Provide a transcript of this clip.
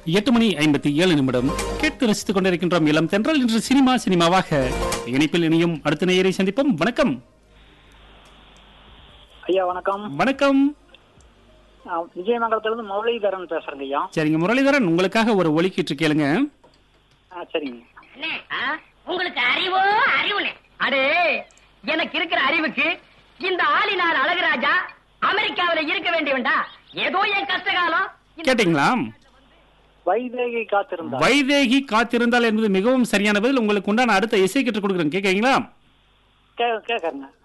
எட்டு மணி ஐம்பத்தி ஏழு நிமிடம் கேட்டு ரசித்துக் கொண்டிருக்கின்றோம் இளம் தென்றல் இன்று சினிமா சினிமாவாக இணைப்பில் இனியும் அடுத்த நேயரை சந்திப்போம் வணக்கம் ஐயா வணக்கம் வணக்கம் நான் விஜயமங்கலத்திலிருந்து முரளிதரன் பேசுறேங்க ஐயா சரிங்க முரளிதரன் உங்களுக்காக ஒரு ஒலிக்கிட்டு கேளுங்க ஆ சரிங்க அண்ணே, ஆ, உங்களுக்கு அறிவோ அறிவுனே அடே எனக்கு இருக்கிற அறிவுக்கு இந்த ஆளினார் அழகுராஜா அமெரிக்காவில இருக்க வேண்டியவன்டா ஏதோ என் கஷ்டகாலம் இந்த- கேட்டீங்களா வைதேகி காத்திருந்தார் வைதேகி காத்திருந்தால் என்பது மிகவும் சரியான பதில் உங்களுக்கு உண்டான அடுத்த இசை கிட்ட கொடுக்குறேன் கேட்கறீங்களா கே கேட்கறேங்க